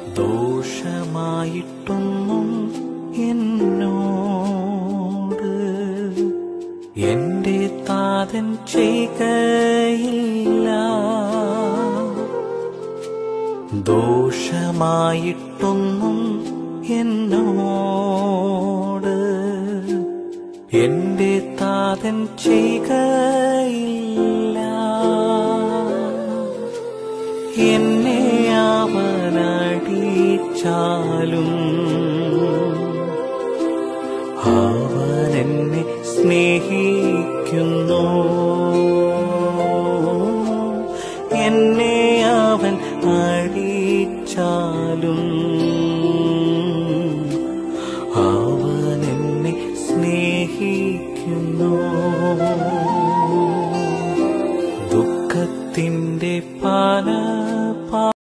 ദോഷമായിട്ടൊന്നും എന്നോട് എന്റെ താതൻ ചെയ്കയില്ല ദോഷമായിട്ടൊന്നും എന്നോട് എന്റെ താതൻ ചെയ്കയില്ല എന്നെ അവനടിച്ചാലും അവൻ എന്നെ സ്നേഹിക്കുന്നു എന്നെ അവൻ അടിച്ചാലും അവൻ എന്നെ സ്നേഹിക്കുന്നു ദുഃഖത്തിന്റെ പാല